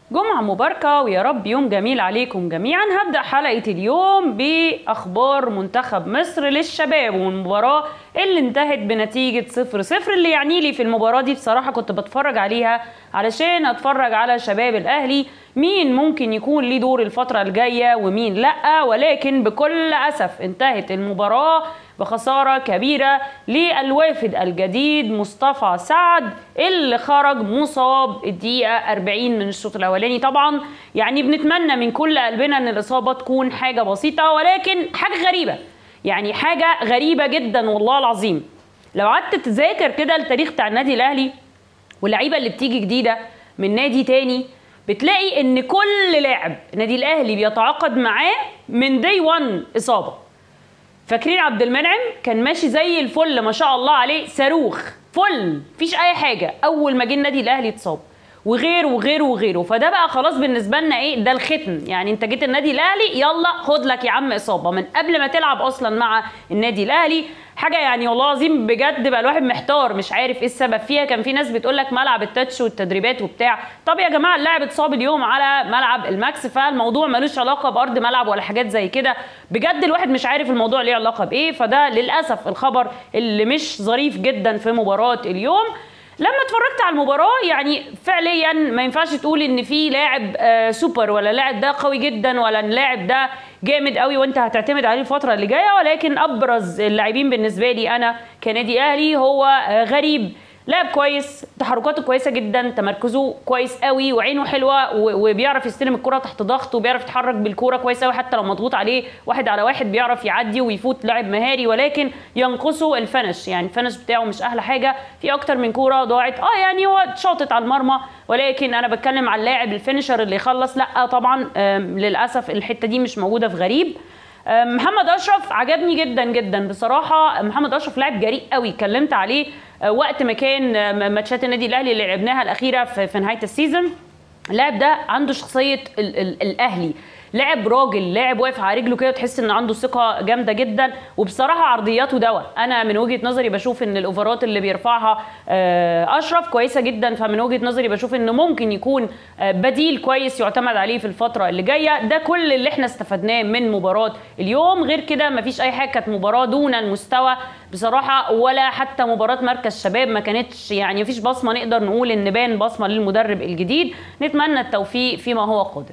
جمعة مباركة ويا رب يوم جميل عليكم جميعا هبدأ حلقة اليوم بأخبار منتخب مصر للشباب والمباراة اللي انتهت بنتيجة صفر صفر اللي يعني لي في المباراة دي بصراحة كنت بتفرج عليها علشان أتفرج على شباب الأهلي مين ممكن يكون ليه دور الفترة الجاية ومين لأ ولكن بكل أسف انتهت المباراة بخسارة كبيرة للوافد الجديد مصطفى سعد اللي خرج مصاب الدقيقة 40 من الشوط الأولاني طبعا يعني بنتمنى من كل قلبنا أن الإصابة تكون حاجة بسيطة ولكن حاجة غريبة يعني حاجة غريبة جدا والله العظيم لو قعدت تذاكر كده التاريخ بتاع النادي الأهلي واللعيبة اللي بتيجي جديدة من نادي تاني بتلاقي ان كل لاعب النادي الاهلي بيتعاقد معاه من دي 1 اصابه فاكرين عبد المنعم كان ماشي زي الفل ما شاء الله عليه صاروخ فل مفيش اي حاجه اول ما جه النادي الاهلي اتصاب وغيره وغيره وغيره فده بقى خلاص بالنسبه لنا ايه ده الختم يعني انت جيت النادي الاهلي يلا خد لك يا عم اصابه من قبل ما تلعب اصلا مع النادي الاهلي حاجه يعني والله العظيم بجد بقى الواحد محتار مش عارف ايه السبب فيها كان في ناس بتقول لك ملعب التاتش والتدريبات وبتاع طب يا جماعه اللاعب اتصاب اليوم على ملعب الماكس فالموضوع ملوش علاقه بارض ملعب ولا حاجات زي كده بجد الواحد مش عارف الموضوع ليه علاقه بايه فده للاسف الخبر اللي مش ظريف جدا في مباراه اليوم لما اتفرجت على المباراه يعني فعليا ما ينفعش تقول ان في لاعب آه سوبر ولا اللاعب ده قوي جدا ولا اللاعب ده جامد قوي وانت هتعتمد عليه الفتره اللي جايه ولكن ابرز اللاعبين بالنسبه لي انا كنادي اهلي هو آه غريب لاعب كويس تحركاته كويسه جدا تمركزه كويس قوي وعينه حلوه وبيعرف يستلم الكره تحت ضغط وبيعرف يتحرك بالكوره كويس قوي حتى لو مضغوط عليه واحد على واحد بيعرف يعدي ويفوت لاعب مهاري ولكن ينقصه الفنش يعني الفنش بتاعه مش احلى حاجه في اكتر من كوره ضاعت اه يعني هو شاطت على المرمى ولكن انا بتكلم على اللاعب الفينشر اللي يخلص لا طبعا للاسف الحته دي مش موجوده في غريب محمد اشرف عجبني جدا جدا بصراحه محمد اشرف لاعب جريء قوي اتكلمت عليه وقت ما كان ماتشات النادي الاهلي اللي لعبناها الاخيره في نهايه السيزون اللاعب ده عنده شخصيه ال ال الاهلي لاعب راجل لاعب واقف على رجله كده تحس ان عنده ثقه جامده جدا وبصراحه عرضياته دواء انا من وجهه نظري بشوف ان الاوفرات اللي بيرفعها اشرف كويسه جدا فمن وجهه نظري بشوف انه ممكن يكون بديل كويس يعتمد عليه في الفتره اللي جايه ده كل اللي احنا استفدناه من مباراه اليوم غير كده مفيش اي حاجه كانت مباراه دون المستوى بصراحه ولا حتى مباراه مركز شباب ما كانتش يعني مفيش بصمه نقدر نقول ان بان بصمه للمدرب الجديد نتمنى التوفيق فيما هو قادم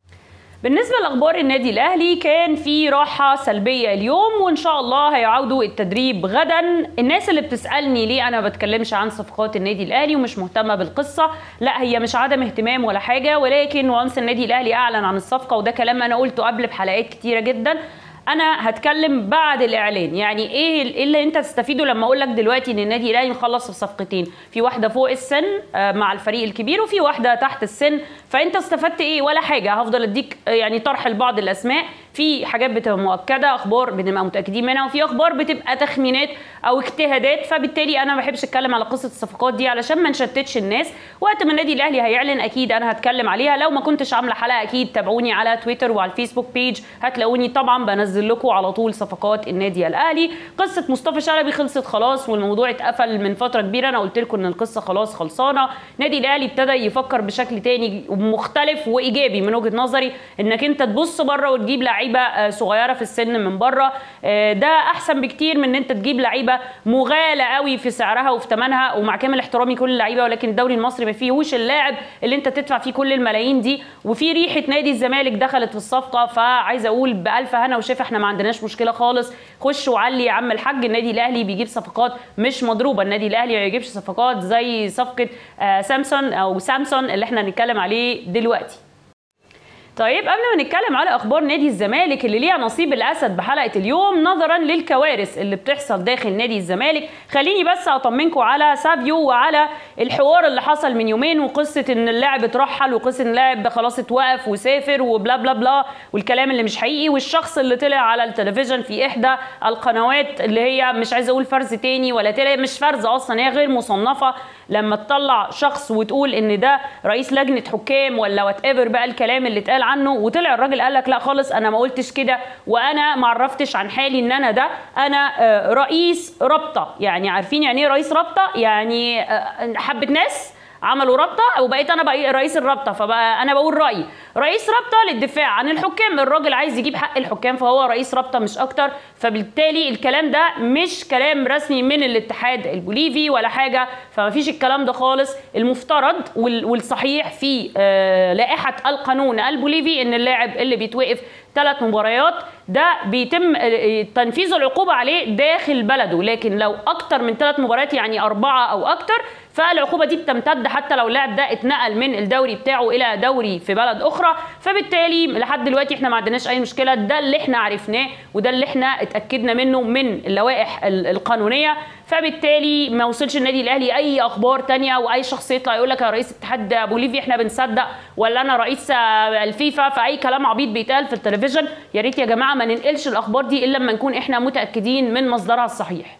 بالنسبة لأخبار النادي الأهلي كان في راحة سلبية اليوم وإن شاء الله هيعودوا التدريب غدا الناس اللي بتسألني ليه أنا بتكلمش عن صفقات النادي الأهلي ومش مهتمة بالقصة لا هي مش عدم اهتمام ولا حاجة ولكن وانس النادي الأهلي أعلن عن الصفقة وده كلام أنا قلته قبل بحلقات كتيرة جدا انا هتكلم بعد الاعلان يعني ايه اللي انت تستفيده لما اقول لك دلوقتي ان النادي الاهلي مخلص في صفقتين في واحده فوق السن مع الفريق الكبير وفي واحده تحت السن فانت استفدت ايه ولا حاجه هفضل اديك يعني طرح لبعض الاسماء في حاجات بتبقى مؤكده اخبار بنبقى متاكدين منها وفي اخبار بتبقى تخمينات او اجتهادات فبالتالي انا ما بحبش اتكلم على قصه الصفقات دي علشان ما نشتتش الناس وقت ما النادي الاهلي هيعلن اكيد انا هتكلم عليها لو ما كنتش عامله حلقه اكيد تابعوني على تويتر وعلى الفيسبوك بيج هتلاقوني طبعا بنزل لكم على طول صفقات النادي الاهلي قصه مصطفى شلبي خلصت خلاص والموضوع اتقفل من فتره كبيره انا قلت لكم ان القصه خلاص خلصانه النادي الاهلي ابتدى يفكر بشكل تاني مختلف وايجابي من وجهه نظري انك انت تبص بره وتجيب لعيبه صغيره في السن من بره ده احسن بكتير من ان انت تجيب لعيبه مغالى قوي في سعرها وفي ثمنها ومع كامل احترامي كل اللعيبه ولكن الدوري المصري ما فيهوش اللاعب اللي انت تدفع فيه كل الملايين دي وفي ريحه نادي الزمالك دخلت في الصفقه فعايزه اقول بالف هنا وشفا احنا ما عندناش مشكله خالص خش وعلي يا عم الحاج النادي الاهلي بيجيب صفقات مش مضروبه النادي الاهلي ما بيجيبش صفقات زي صفقه آه سامسون او سامسون اللي احنا هنتكلم عليه دلوقتي طيب قبل ما نتكلم على اخبار نادي الزمالك اللي ليها نصيب الاسد بحلقه اليوم نظرا للكوارث اللي بتحصل داخل نادي الزمالك خليني بس اطمنكم على سافيو وعلى الحوار اللي حصل من يومين وقصه ان اللاعب اترحل وقصه ان اللاعب خلاص اتوقف وسافر وبلا بلا بلا والكلام اللي مش حقيقي والشخص اللي طلع على التلفزيون في احدى القنوات اللي هي مش عايزه اقول فرز تاني ولا طلع مش فرز اصلا هي غير مصنفه لما تطلع شخص وتقول ان ده رئيس لجنه حكام ولا وات ايفر بقى الكلام اللي اتقال عنه وطلع الراجل قال لك لا خالص انا ما قلتش كده وانا ما عرفتش عن حالي ان انا ده انا رئيس رابطه يعني عارفين يعني ايه رئيس رابطه يعني حبه ناس عملوا رابطه وبقيت انا بقى رئيس الرابطه فبقى انا بقول رايي رئيس رابطه للدفاع عن الحكام الراجل عايز يجيب حق الحكام فهو رئيس رابطه مش اكتر فبالتالي الكلام ده مش كلام رسمي من الاتحاد البوليفي ولا حاجه فما فيش الكلام ده خالص المفترض والصحيح في آه، لائحه القانون البوليفي ان اللاعب اللي بيتوقف ثلاث مباريات ده بيتم آه، تنفيذ العقوبه عليه داخل بلده لكن لو اكتر من ثلاث مباريات يعني اربعه او اكتر فالعقوبه دي بتمتد حتى لو اللاعب ده اتنقل من الدوري بتاعه الى دوري في بلد اخرى فبالتالي لحد دلوقتي احنا ما عندناش اي مشكله ده اللي احنا عرفناه وده اللي احنا اتاكدنا منه من اللوائح القانونيه فبالتالي ما وصلش النادي الاهلي اي اخبار تانية واي شخص يطلع يقول لك يا رئيس اتحاد بوليفيا احنا بنصدق ولا انا رئيس الفيفا فاي كلام عبيط بيتقال في التلفزيون يا ريت يا جماعه ما ننقلش الاخبار دي الا لما نكون احنا متاكدين من مصدرها الصحيح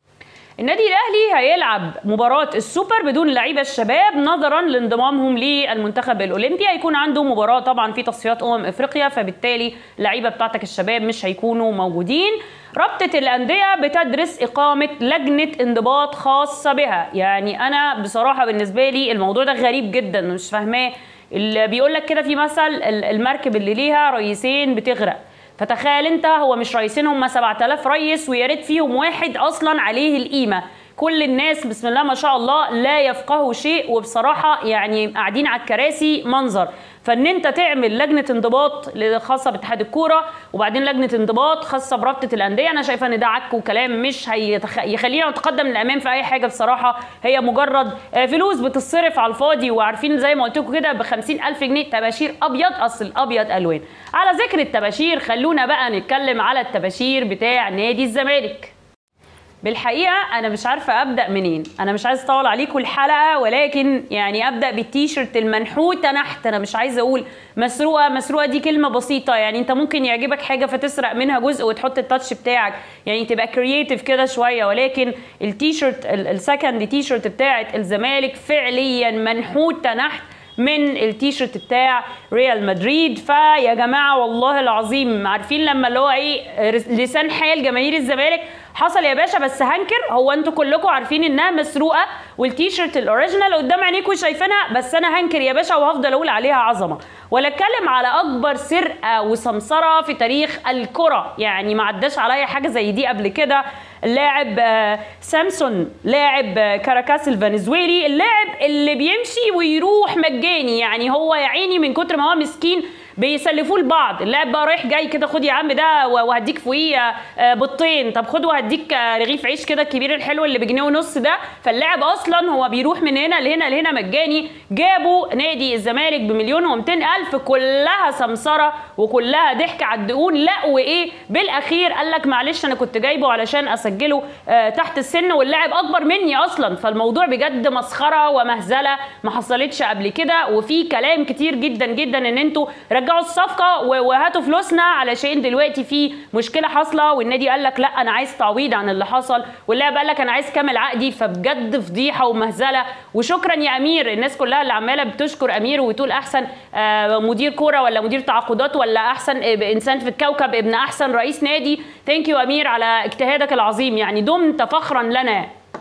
النادي الاهلي هيلعب مباراه السوبر بدون لعيبه الشباب نظرا لانضمامهم للمنتخب الاولمبي هيكون عنده مباراه طبعا في تصفيات امم افريقيا فبالتالي اللعيبه بتاعتك الشباب مش هيكونوا موجودين رابطه الانديه بتدرس اقامه لجنه انضباط خاصه بها يعني انا بصراحه بالنسبه لي الموضوع ده غريب جدا مش فاهماه اللي بيقول لك كده في مثل المركب اللي ليها رئيسين بتغرق فتخيل انت هو مش رئيسين هم 7000 رئيس ويا ريت فيهم واحد اصلا عليه القيمه كل الناس بسم الله ما شاء الله لا يفقهوا شيء وبصراحه يعني قاعدين على الكراسي منظر فان انت تعمل لجنه انضباط خاصه باتحاد الكوره وبعدين لجنه انضباط خاصه برابطه الانديه انا شايفه ان ده عك وكلام مش هيخلينا نتقدم للامام في اي حاجه بصراحه هي مجرد آه، فلوس بتصرف على الفاضي وعارفين زي ما قلت لكم كده ب ألف جنيه تباشير ابيض اصل ابيض الوان على ذكر التباشير خلونا بقى نتكلم على التباشير بتاع نادي الزمالك بالحقيقه انا مش عارفه ابدا منين انا مش عايز اطول عليكم الحلقه ولكن يعني ابدا بالتيشيرت المنحوته نحت انا مش عايزه اقول مسروقه مسروقه دي كلمه بسيطه يعني انت ممكن يعجبك حاجه فتسرق منها جزء وتحط التاتش بتاعك يعني تبقى كرييتيف كده شويه ولكن التيشيرت السكند تيشيرت بتاعت الزمالك فعليا منحوته نحت من التيشيرت بتاع ريال مدريد فيا جماعه والله العظيم عارفين لما اللي هو ايه لسان حال جماهير الزمالك حصل يا باشا بس هنكر هو انتوا كلكم عارفين انها مسروقه والتيشيرت الاوريجينال قدام عينيكم شايفينها بس انا هنكر يا باشا وهفضل اقول عليها عظمه ولا اتكلم على اكبر سرقه وسمسره في تاريخ الكره يعني ما عداش عليا حاجه زي دي قبل كده اللاعب آه، سامسون لاعب آه، كاراكاس الفنزويلي اللاعب اللي بيمشي ويروح مجاني يعني هو يا عيني من كتر ما هو مسكين بيسلفوه لبعض اللاعب بقى رايح جاي كده خد يا عم ده وهديك فوقيه آه، بيضتين طب خد وهديك آه، رغيف عيش كده الكبير الحلو اللي بجنيه ونص ده فاللاعب اصلا هو بيروح من هنا لهنا لهنا مجاني جابوا نادي الزمالك بمليون و200 الف كلها سمسره وكلها ضحك على الدقون لا وايه بالاخير قال لك معلش انا كنت جايبه علشان اسجله آه، تحت السن واللاعب اكبر مني اصلا فالموضوع بجد مسخره ومهزله ما حصلتش قبل كده وفي كلام كتير جدا جدا ان انتوا رجعوا الصفقه وهاتوا فلوسنا علشان دلوقتي في مشكله حاصله والنادي قال لك لا انا عايز تعويض عن اللي حصل واللاعب قال لك انا عايز كامل عقدي فبجد فضيحه ومهزله وشكرا يا امير الناس كلها اللي عماله بتشكر امير وتقول احسن آه، مدير كوره ولا مدير تعاقدات ولا احسن انسان في الكوكب ابن احسن رئيس نادي ثانك يو امير على اجتهادك العظيم يعني دمت فخرا لنا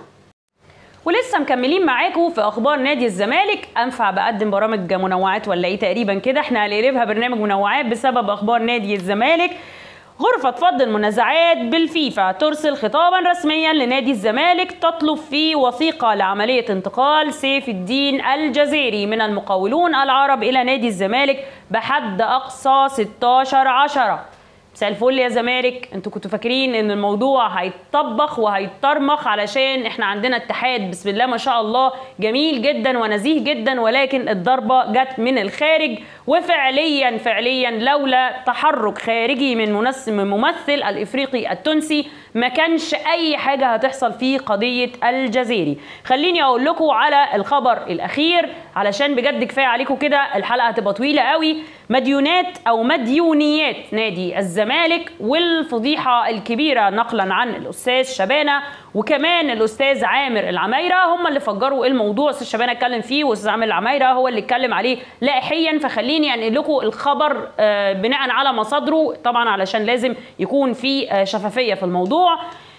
ولسه مكملين معاكم في اخبار نادي الزمالك انفع بقدم برامج منوعات ولا ايه تقريبا كده احنا هنقلبها برنامج منوعات بسبب اخبار نادي الزمالك غرفة فض المنازعات بالفيفا ترسل خطابا رسميا لنادي الزمالك تطلب فيه وثيقة لعملية انتقال سيف الدين الجزيري من المقاولون العرب إلى نادي الزمالك بحد أقصى 16 عشرة مساء الفل يا زمالك انتوا كنتوا فاكرين ان الموضوع هيتطبخ وهيتطرمخ علشان احنا عندنا اتحاد بسم الله ما شاء الله جميل جدا ونزيه جدا ولكن الضربه جت من الخارج وفعليا فعليا لولا تحرك خارجي من ممثل الافريقي التونسي ما كانش اي حاجه هتحصل في قضيه الجزيري خليني اقول لكم على الخبر الاخير علشان بجد كفايه عليكم كده الحلقه هتبقى طويله قوي مديونات او مديونيات نادي الزمالك والفضيحه الكبيره نقلا عن الاستاذ شبانه وكمان الاستاذ عامر العمايره هم اللي فجروا الموضوع استاذ شبانه اتكلم فيه واستاذ عامر العمايره هو اللي اتكلم عليه لائحيا فخليني انقل لكم الخبر آه، بناء على مصادره طبعا علشان لازم يكون في آه، شفافيه في الموضوع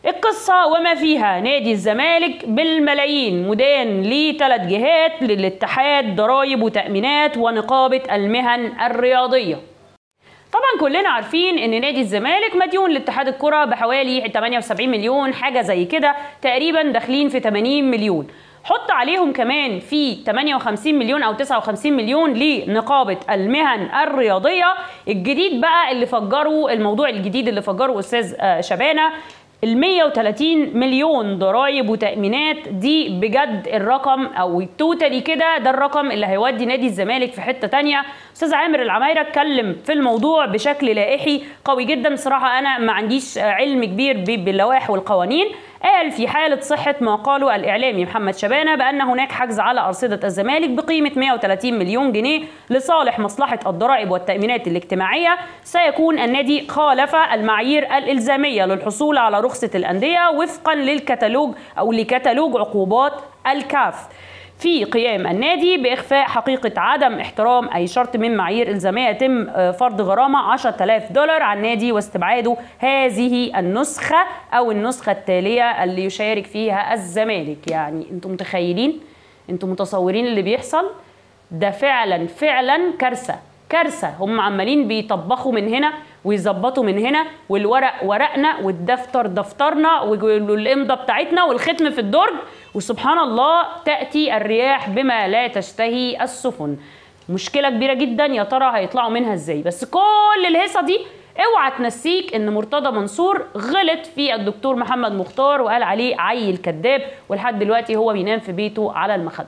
القصة وما فيها نادي الزمالك بالملايين مدان لثلاث جهات للاتحاد ضرائب وتأمينات ونقابة المهن الرياضية طبعا كلنا عارفين ان نادي الزمالك مديون لاتحاد الكرة بحوالي 78 مليون حاجة زي كده تقريبا داخلين في 80 مليون حط عليهم كمان في 58 مليون او 59 مليون لنقابه المهن الرياضيه الجديد بقى اللي فجروا الموضوع الجديد اللي فجره استاذ شبانه ال 130 مليون ضرائب وتأمينات دي بجد الرقم او التوتالي كده ده الرقم اللي هيودي نادي الزمالك في حته تانية استاذ عامر العمايره اتكلم في الموضوع بشكل لائحي قوي جدا بصراحه انا ما عنديش علم كبير باللوائح والقوانين قال في حالة صحة ما قاله الإعلامي محمد شبانة بأن هناك حجز على أرصدة الزمالك بقيمة 130 مليون جنيه لصالح مصلحة الضرائب والتأمينات الاجتماعية سيكون النادي خالف المعايير الإلزامية للحصول على رخصة الأندية وفقا للكتالوج أو لكتالوج عقوبات الكاف في قيام النادي بإخفاء حقيقة عدم احترام أي شرط من معايير إلزامية يتم فرض غرامة 10000 دولار على النادي واستبعاده هذه النسخة أو النسخة التالية اللي يشارك فيها الزمالك يعني أنتم متخيلين أنتم متصورين اللي بيحصل ده فعلا فعلا كارثة كارثة هم عمالين بيطبخوا من هنا ويظبطوا من هنا والورق ورقنا والدفتر دفترنا والإمضة بتاعتنا والختم في الدرج وسبحان الله تأتي الرياح بما لا تشتهي السفن مشكلة كبيرة جدا يا ترى هيطلعوا منها ازاي بس كل الهيصة دي اوعى تنسيك ان مرتضى منصور غلط في الدكتور محمد مختار وقال عليه عيل كذاب ولحد دلوقتي هو بينام في بيته على المخده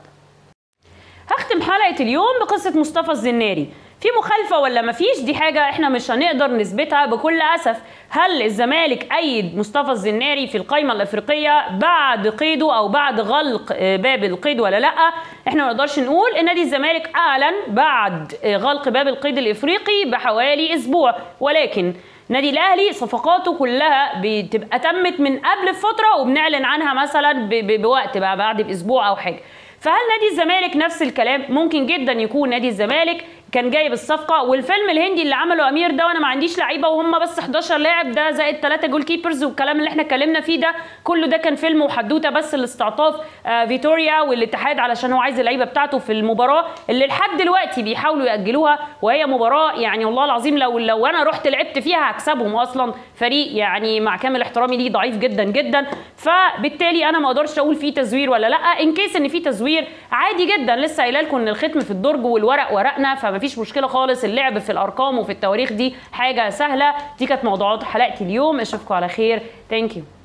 هختم حلقه اليوم بقصه مصطفى الزناري في مخالفة ولا مفيش دي حاجة احنا مش هنقدر نثبتها بكل أسف هل الزمالك أيد مصطفى الزناري في القائمة الأفريقية بعد قيده أو بعد غلق باب القيد ولا لأ احنا ما نقدرش نقول ان نادي الزمالك أعلن بعد غلق باب القيد الإفريقي بحوالي أسبوع ولكن نادي الاهلي صفقاته كلها بتبقى تمت من قبل فتره وبنعلن عنها مثلا بوقت بقى بعد باسبوع او حاجه فهل نادي الزمالك نفس الكلام ممكن جدا يكون نادي الزمالك كان جايب الصفقه والفيلم الهندي اللي عمله امير ده وانا ما عنديش لعيبه وهم بس 11 لاعب ده زائد 3 جول كيبرز والكلام اللي احنا اتكلمنا فيه ده كله ده كان فيلم وحدوته بس لاستعطاف آه فيتوريا والاتحاد علشان هو عايز اللعيبه بتاعته في المباراه اللي لحد دلوقتي بيحاولوا ياجلوها وهي مباراه يعني والله العظيم لو لو انا رحت لعبت فيها هكسبهم اصلا فريق يعني مع كامل احترامي ليه ضعيف جدا جدا فبالتالي انا ما اقدرش اقول فيه تزوير ولا لا ان كيس ان في تزوير عادي جدا لسه قايله لكم ان الختم في الدرج والورق ورقنا فما فيش مشكله خالص اللعب في الارقام وفي التواريخ دي حاجه سهله دي كانت موضوعات حلقتي اليوم اشوفكم على خير ثانك يو